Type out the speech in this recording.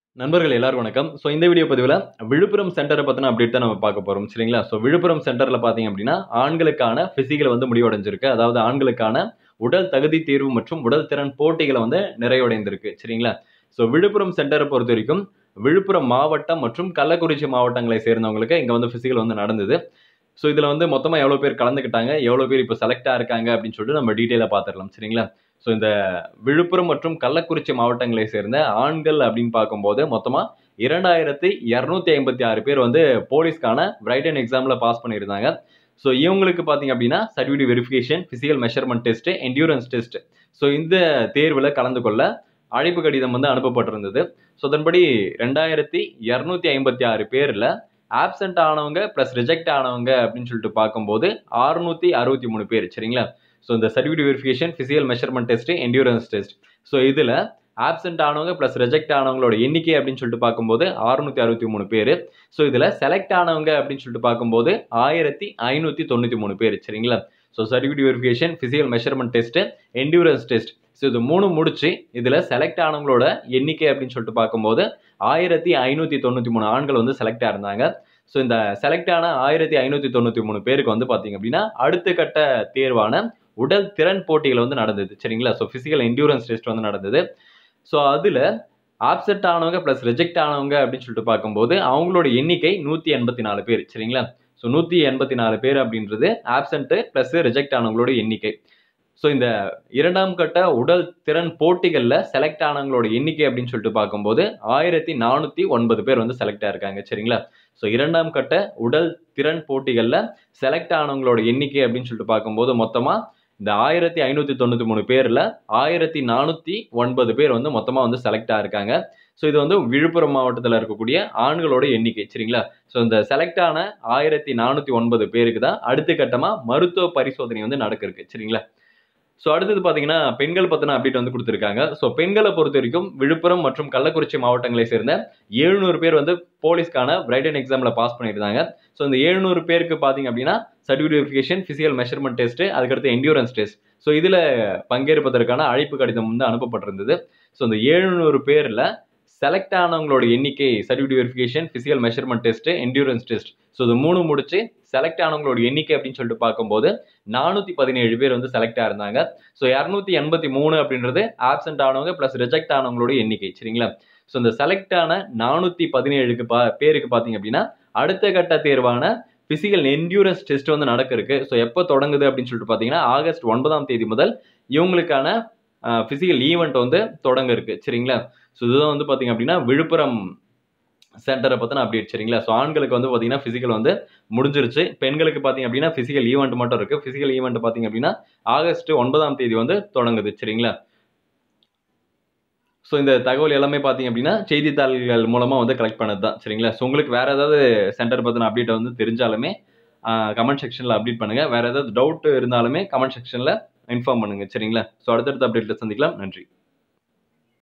நண்பர்கள் எல்லாருக்கும் வணக்கம் ஸோ இந்த வீடியோ பதிவில் விழுப்புரம் சென்டரை பற்றின அப்டேட் தான் நம்ம பார்க்க போகிறோம் சரிங்களா ஸோ விழுப்புரம் சென்டரில் பார்த்தீங்க அப்படின்னா ஆண்களுக்கான ஃபிசிக்கல் வந்து முடிவடைஞ்சிருக்கு அதாவது ஆண்களுக்கான உடல் தகுதி தேர்வு மற்றும் உடல் திறன் போட்டிகளை வந்து நிறைவடைந்திருக்கு சரிங்களா ஸோ விழுப்புரம் சென்டரை பொறுத்த வரைக்கும் விழுப்புரம் மாவட்டம் மற்றும் கள்ளக்குறிச்சி மாவட்டங்களை சேர்ந்தவங்களுக்கு இங்கே வந்து ஃபிசிக்கல் வந்து நடந்தது ஸோ இதில் வந்து மொத்தமாக எவ்வளோ பேர் கலந்துக்கிட்டாங்க எவ்வளோ பேர் இப்போ செலக்ட் ஆயிருக்காங்க அப்படின்னு சொல்லிட்டு நம்ம டீட்டெயிலாக பார்த்துடலாம் சரிங்களா ஸோ இந்த விழுப்புரம் மற்றும் கள்ளக்குறிச்சி மாவட்டங்களை சேர்ந்த ஆண்கள் அப்படின்னு பார்க்கும்போது மொத்தமாக இரண்டாயிரத்தி இரநூத்தி ஐம்பத்தி ஆறு பேர் வந்து போலீஸ்க்கான பிரைட்டன் எக்ஸாமில் பாஸ் பண்ணியிருந்தாங்க ஸோ இவங்களுக்கு பார்த்தீங்க அப்படின்னா certificate verification physical measurement test endurance test so இந்த தேர்வில் கலந்து கொள்ள அழைப்பு கடிதம் வந்து அனுப்பப்பட்டிருந்தது ஸோ அதன்படி ரெண்டாயிரத்தி இரநூத்தி ஐம்பத்தி ஆறு பேரில் ஆப்சென்ட் ஆனவங்க ப்ளஸ் ரிஜெக்ட் ஆனவங்க அப்படின்னு சொல்லிட்டு பார்க்கும்போது அறுநூத்தி அறுபத்தி மூணு பேர் சரிங்களா ஸோ இந்த certificate verification physical measurement test endurance test so இதில் ஆப்சென்ட் ஆனவங்க ப்ளஸ் ரிஜெக்ட் ஆனவங்களோட எண்ணிக்கை அப்படின்னு சொல்லிட்டு பார்க்கும்போது அறுநூத்தி அறுபத்தி மூணு பேர் ஸோ இதில் செலக்ட் ஆனவங்க அப்படின்னு சொல்லிட்டு பார்க்கும்போது ஆயிரத்தி ஐநூற்றி தொண்ணூற்றி மூணு பேர் சரிங்களா so certificate verification physical measurement test endurance test so இது மூணு முடிச்சு இதில் செலக்ட் ஆனவங்களோட எண்ணிக்கை அப்படின்னு சொல்லிட்டு பார்க்கும்போது ஆயிரத்தி ஐநூற்றி தொண்ணூற்றி மூணு ஆண்கள் வந்து செலக்ட் ஆயிருந்தாங்க ஸோ இந்த செலக்ட் ஆன ஆயிரத்தி ஐநூற்றி தொண்ணூற்றி மூணு பேருக்கு வந்து பார்த்தீங்க அப்படின்னா அடுத்த கட்ட தேர்வான உடல் திறன் போட்டிகள் வந்து நடந்தது சரிங்களா ஸோ ஃபிசிக்கல் என்டியூரன்ஸ் டெஸ்ட் வந்து நடந்தது ஸோ அதில் ஆப்செட் ஆனவங்க ப்ளஸ் ரிஜெக்ட் ஆனவங்க அப்படின்னு சொல்லிட்டு பார்க்கும்போது அவங்களோட எண்ணிக்கை நூற்றி எண்பத்தி நாலு பேர் சரிங்களா ஸோ நூற்றி எண்பத்தி நாலு பேர் அப்படின்றது ஆப்சென்ட்டு ப்ளஸ் ரிஜெக்ட் ஆனவங்களோட எண்ணிக்கை ஸோ இந்த இரண்டாம் கட்ட உடல் திறன் போட்டிகளில் செலக்ட் ஆனவங்களோட எண்ணிக்கை அப்படின்னு சொல்லிட்டு பார்க்கும்போது ஆயிரத்தி நானூற்றி ஒன்பது பேர் வந்து செலக்ட் ஆயிருக்காங்க சரிங்களா ஸோ இரண்டாம் கட்ட உடல் திறன் போட்டிகளில் செலக்ட் ஆனவங்களோட எண்ணிக்கை அப்படின்னு சொல்லிட்டு பார்க்கும்போது மொத்தமாக இந்த ஆயிரத்தி ஐநூற்றி தொண்ணூற்றி மூணு பேரில் ஆயிரத்தி நானூற்றி ஒன்பது பேர் வந்து மொத்தமாக வந்து செலக்ட் ஆயிருக்காங்க ஸோ இது வந்து விழுப்புரம் மாவட்டத்தில் இருக்கக்கூடிய ஆண்களோட எண்ணிக்கை சரிங்களா ஸோ இந்த செலக்ட் ஆன ஆயிரத்தி நானூற்றி ஒன்பது பேருக்கு தான் அடுத்த கட்டமாக மருத்துவ பரிசோதனை வந்து நடக்கிருக்கு சரிங்களா ஸோ அடுத்தது பார்த்தீங்கன்னா பெண்கள் பற்றின அப்டேட் வந்து கொடுத்துருக்காங்க ஸோ பெண்களை பொறுத்த வரைக்கும் விழுப்புரம் மற்றும் கள்ளக்குறிச்சி மாவட்டங்களை சேர்ந்த எழுநூறு பேர் வந்து போலீஸ்க்கான பிரைட்டன் எக்ஸாமில் பாஸ் பண்ணியிருந்தாங்க ஸோ இந்த எழுநூறு பேருக்கு பார்த்தீங்க அப்படின்னா certificate verification physical measurement test அதுக்கடுத்து என்டியூரன்ஸ் டெஸ்ட் ஸோ இதில் பங்கேற்பதற்கான அழைப்பு கடிதம் வந்து அனுப்பப்பட்டிருந்தது ஸோ இந்த எழுநூறு பேரில் செலக்ட் ஆனவங்களோட எண்ணிக்கை certificate verification physical measurement test endurance test so இது மூணு முடிச்சு செலக்ட் ஆனவங்களோட எண்ணிக்கை அப்படின்னு சொல்லிட்டு பார்க்கும்போது நானூற்றி பதினேழு பேர் வந்து செலக்ட் ஆயிருந்தாங்க ஸோ இரநூத்தி எண்பத்தி மூணு அப்படின்றது ஆப்சென்ட் ஆனவங்க ப்ளஸ் ரிஜெக்ட் ஆனவங்களோட எண்ணிக்கை சரிங்களா ஸோ இந்த செலக்ட் ஆன நானூற்றி பதினேழுக்கு பா பேருக்கு பார்த்தீங்க அப்படின்னா அடுத்த கட்ட தேர்வான ஃபிசிக்கல் என்டியூரன்ஸ் டெஸ்ட் வந்து நடக்க இருக்கு ஸோ எப்போ தொடங்குது அப்படின்னு சொல்லிட்டு பார்த்தீங்கன்னா ஆகஸ்ட் ஒன்பதாம் தேதி முதல் இவங்களுக்கான ஃபிசிக்கல் ஈவெண்ட் வந்து தொடங்க இருக்கு சரிங்களா ஸோ இதுதான் வந்து பார்த்தீங்க அப்படின்னா விழுப்புரம் சென்டரை பற்றின அப்டேட் சரிங்களா ஸோ ஆண்களுக்கு வந்து பார்த்தீங்கன்னா ஃபிசிக்கல் வந்து முடிஞ்சிருச்சு பெண்களுக்கு பார்த்தீங்க அப்படின்னா ஃபிசிக்கல் ஈவெண்ட் மட்டும் இருக்குது ஃபிசிக்கல் ஈவெண்ட் பார்த்தீங்க அப்படின்னா ஆகஸ்ட் ஒன்பதாம் தேதி வந்து தொடங்குது சரிங்களா ஸோ இந்த தகவல் எல்லாமே பார்த்தீங்க அப்படின்னா செய்தித்தாள்கள் மூலமாக வந்து கலெக்ட் பண்ணது தான் சரிங்களா ஸோ உங்களுக்கு வேறு ஏதாவது சென்டர் பற்றின அப்டேட் வந்து தெரிஞ்சாலுமே கமெண்ட் செக்ஷனில் அப்டேட் பண்ணுங்கள் வேறு ஏதாவது டவுட் இருந்தாலுமே கமெண்ட் செக்ஷனில் இன்ஃபார்ம் பண்ணுங்கள் சரிங்களா ஸோ அடுத்தடுத்த அப்டேட்டில் சந்திக்கலாம் நன்றி